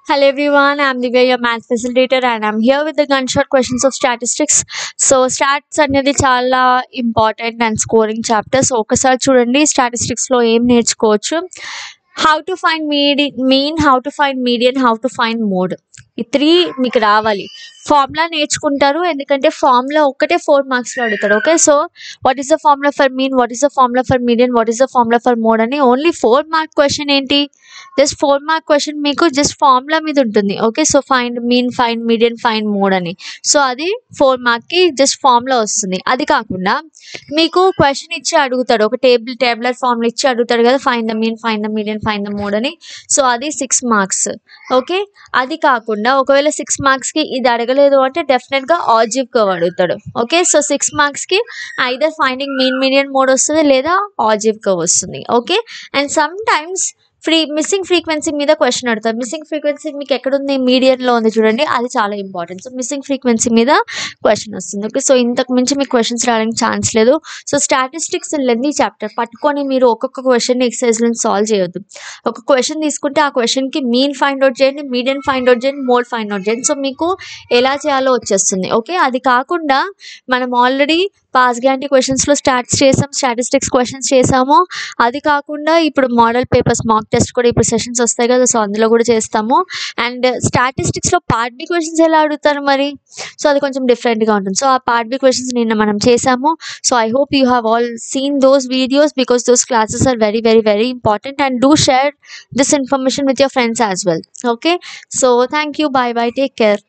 Hello everyone, I'm Divya, your math facilitator, and I'm here with the gunshot questions of statistics. So stats అనేది చాలా important and scoring chapter so ఒకసారి చూడండి స్టాటిస్టిక్స్లో ఏం నేర్చుకోవచ్చు how to find మీడి mean how to find median how to find mode ఈ three మీకు రావాలి ఫార్ములా నేర్చుకుంటారు ఎందుకంటే ఫార్ములా ఒక్కటే ఫోర్ మార్క్స్లో అడుగుతాడు okay so what is the formula for mean what is the formula for median what is the formula for mode అని only four mark question ఏంటి జస్ట్ ఫోర్ మార్క్ క్వశ్చన్ మీకు just formula మీద ఉంటుంది okay so find mean find median find mode అని so అది four మార్క్కి just formula వస్తుంది అది కాకుండా మీకు క్వశ్చన్ ఇచ్చి అడుగుతాడు ఒక టేబుల్ టేబులర్ ఫార్ములా ఇచ్చి అడుగుతాడు కదా find the mean find the median find the mode అని సో అది సిక్స్ మార్క్స్ ఓకే అది కాకుండా ఒకవేళ సిక్స్ మార్క్స్కి ఇది అడగలేదు అంటే డెఫినెట్గా ఆజివ్ కర్వ్ అడుగుతాడు ఓకే సో సిక్స్ మార్క్స్కి either finding mean median mode వస్తుంది లేదా ఆజివ్ కర్వ్ వస్తుంది okay and some times free missing frequency మీద క్వశ్చన్ అడుగుతారు మిస్సింగ్ ఫ్రీక్వెన్సీ మీకు ఎక్కడుంది మీడియంలో ఉంది చూడండి అది చాలా ఇంపార్టెంట్ సో మిస్సింగ్ ఫ్రీక్వెన్సీ మీద క్వశ్చన్ వస్తుంది ఓకే సో ఇంతకు మించి మీకు క్వశ్చన్స్ రావడానికి ఛాన్స్ లేదు సో స్టాటిస్టిక్స్ లెంది చాప్టర్ పట్టుకొని మీరు ఒక్కొక్క క్వశ్చన్ ఎక్సర్సైజ్లో సాల్వ్ చేయొద్దు ఒక క్వశ్చన్ తీసుకుంటే ఆ క్వశ్చన్కి మీన్ ఫైండ్ అవుట్ చేయండి మీడియన్ ఫైండ్ అవుట్ చేయండి మోడ్ ఫైండ్ అవుట్ చేయండి సో మీకు ఎలా చేయాలో వచ్చేస్తుంది ఓకే అది కాకుండా మనం ఆల్రెడీ పాస్ గ్యారంటీ క్వశ్చన్స్లో స్టాట్స్ చేసాం స్టాటిస్టిక్స్ క్వశ్చన్స్ చేసాము అది కాకుండా ఇప్పుడు మోడల్ పేపర్స్ మాక్ టెస్ట్ కూడా ఇప్పుడు సెషన్స్ వస్తాయి కదా సో అందులో కూడా చేస్తాము అండ్ స్టాటిస్టిక్స్లో పార్ట్ బి క్వశ్చన్స్ ఎలా అడుగుతారు మరి సో అది కొంచెం డిఫరెంట్గా ఉంటుంది సో ఆ పార్ట్ బి క్వశ్చన్స్ నిన్న మనం చేసాము so I hope you have all seen those videos because those classes are very very very important and do share this information with your friends as well okay so thank you bye bye take care